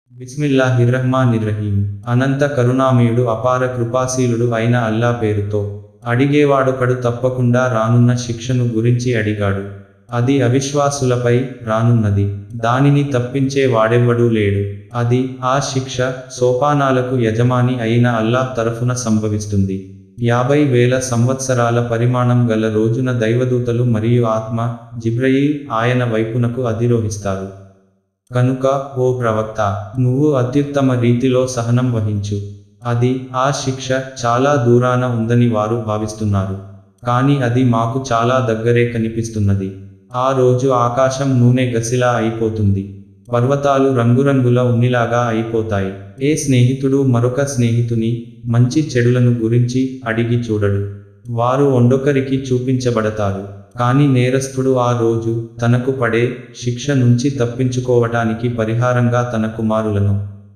బిస్మిల్లాహిర్రహ్మానిర్రహీం అనంత కరుణామయుడు అపార కృపాశీలుడు అయిన అల్లా పేరుతో అడిగేవాడొకడు తప్పకుండా రానున్న శిక్షను గురించి అడిగాడు అది అవిశ్వాసులపై రానున్నది దానిని తప్పించే వాడెవ్వడూ లేడు అది ఆ శిక్ష సోపానాలకు యజమాని అయిన అల్లాహ్ తరఫున సంభవిస్తుంది యాభై వేల సంవత్సరాల పరిమాణం గల రోజున దైవదూతలు మరియు ఆత్మ జిబ్రయీల్ ఆయన వైపునకు అధిరోహిస్తారు కనుక ఓ ప్రవక్త నువ్వు అత్యుత్తమ రీతిలో సహనం వహించు అది ఆ శిక్ష చాలా దూరాన ఉందని వారు భావిస్తున్నారు కానీ అది మాకు చాలా దగ్గరే కనిపిస్తున్నది ఆ రోజు ఆకాశం నూనె గసిలా అయిపోతుంది పర్వతాలు రంగురంగుల ఉన్నిలాగా అయిపోతాయి ఏ స్నేహితుడు మరొక స్నేహితుని మంచి చెడులను గురించి అడిగి చూడడు వారు ఒండొకరికి చూపించబడతారు కాని నేరస్థుడు ఆ రోజు తనకు పడే శిక్ష నుంచి తప్పించుకోవటానికి పరిహారంగా తన కుమారులను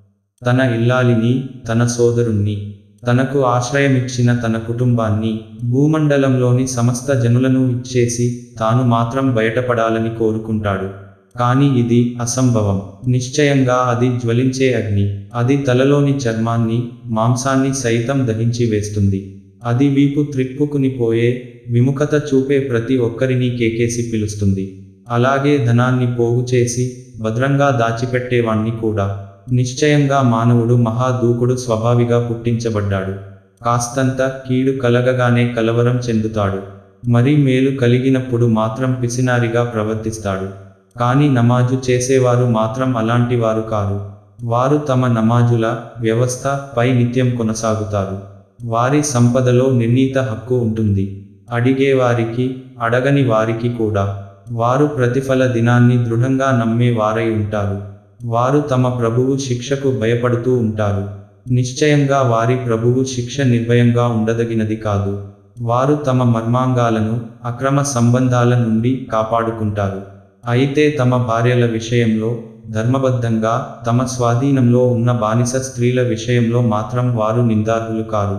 తన ఇల్లాలిని తన సోదరుణ్ణి తనకు ఆశ్రయమిచ్చిన తన కుటుంబాన్ని భూమండలంలోని సమస్త జనులను ఇచ్చేసి తాను మాత్రం బయటపడాలని కోరుకుంటాడు కాని ఇది అసంభవం నిశ్చయంగా అది జ్వలించే అగ్ని అది తలలోని చర్మాన్ని మాంసాన్ని సైతం దహించి వేస్తుంది అది వీపు త్రిప్పుకుని పోయే విముఖత చూపే ప్రతి ఒక్కరినీ కేకేసి పిలుస్తుంది అలాగే ధనాన్ని పోగు చేసి భద్రంగా దాచిపెట్టేవాణ్ణి కూడా నిశ్చయంగా మానవుడు మహాదూకుడు స్వభావిగా పుట్టించబడ్డాడు కాస్తంత కీడు కలగగానే కలవరం చెందుతాడు మరి మేలు కలిగినప్పుడు మాత్రం పిసినారిగా ప్రవర్తిస్తాడు కానీ నమాజు చేసేవారు మాత్రం అలాంటి వారు కారు వారు తమ నమాజుల వ్యవస్థ పై నిత్యం కొనసాగుతారు వారి సంపదలో నిర్ణీత హక్కు ఉంటుంది అడిగేవారికి అడగని వారికి కూడా వారు ప్రతిఫల దినాన్ని దృఢంగా నమ్మే వారై ఉంటారు వారు తమ ప్రభువు శిక్షకు భయపడుతూ ఉంటారు నిశ్చయంగా వారి ప్రభువు శిక్ష నిర్భయంగా ఉండదగినది కాదు వారు తమ మర్మాంగాలను అక్రమ సంబంధాల నుండి కాపాడుకుంటారు అయితే తమ భార్యల విషయంలో ధర్మబద్ధంగా తమ స్వాధీనంలో ఉన్న బానిస స్త్రీల విషయంలో మాత్రం వారు నిందార్హులు కారు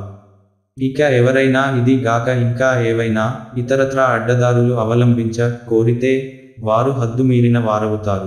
ఇక ఎవరైనా ఇది గాక ఇంకా ఏవైనా ఇతరత్రా అడ్డదారులు అవలంబించ కోరితే వారు హద్దుమీరిన వారవుతారు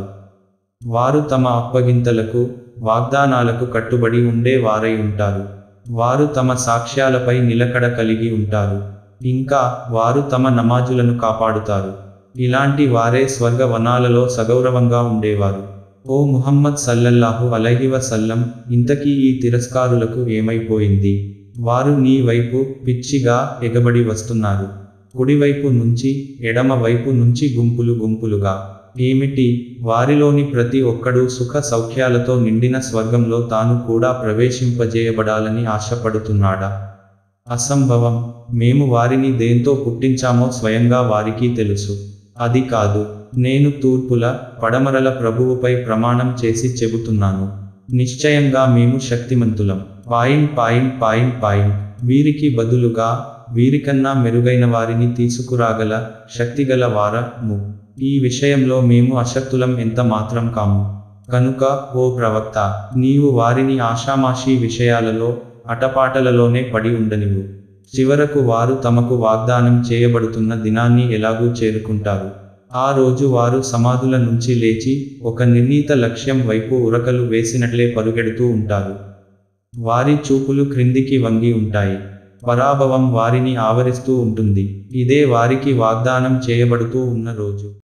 వారు తమ అప్పగింతలకు వాగ్దానాలకు కట్టుబడి ఉండే వారై ఉంటారు వారు తమ సాక్ష్యాలపై నిలకడ కలిగి ఉంటారు ఇంకా వారు తమ నమాజులను కాపాడుతారు ఇలాంటి వారే స్వర్గ వనాలలో సగౌరవంగా ఉండేవారు ఓ ముహమ్మద్ సల్లల్లాహు అలైహి వసల్లం ఇంతకీ ఈ తిరస్కారులకు ఏమైపోయింది వారు నీ వైపు పిచ్చిగా ఎగబడి వస్తున్నారు కుడివైపు నుంచి ఎడమ వైపు నుంచి గుంపులు గుంపులుగా ఏమిటి వారిలోని ప్రతి ఒక్కడూ సుఖ సౌఖ్యాలతో నిండిన స్వర్గంలో తాను కూడా ప్రవేశింపజేయబడాలని ఆశపడుతున్నాడా అసంభవం మేము వారిని దేంతో పుట్టించామో స్వయంగా వారికి తెలుసు అది కాదు నేను తూర్పుల పడమరల ప్రభువుపై ప్రమాణం చేసి చెబుతున్నాను నిశ్చయంగా మేము శక్తిమంతులం పాయింట్ పాయింట్ పాయింట్ పాయింట్ వీరికి బదులుగా వీరికన్నా మెరుగైన వారిని తీసుకురాగల శక్తిగల వారము ఈ విషయంలో మేము అశక్తులం ఎంత మాత్రం కాము కనుక ఓ ప్రవక్త నీవు వారిని ఆషామాషీ విషయాలలో అటపాటలలోనే పడి ఉండనివు చివరకు వారు తమకు వాగ్దానం చేయబడుతున్న దినాన్ని ఎలాగూ చేరుకుంటారు ఆ రోజు వారు సమాధుల నుంచి లేచి ఒక నిర్ణీత లక్ష్యం వైపు ఉరకలు వేసినట్లే పరుగెడుతూ ఉంటారు వారి చూపులు క్రిందికి వంగి ఉంటాయి పరాభవం వారిని ఆవరిస్తూ ఉంటుంది ఇదే వారికి వాగ్దానం చేయబడుతూ ఉన్న రోజు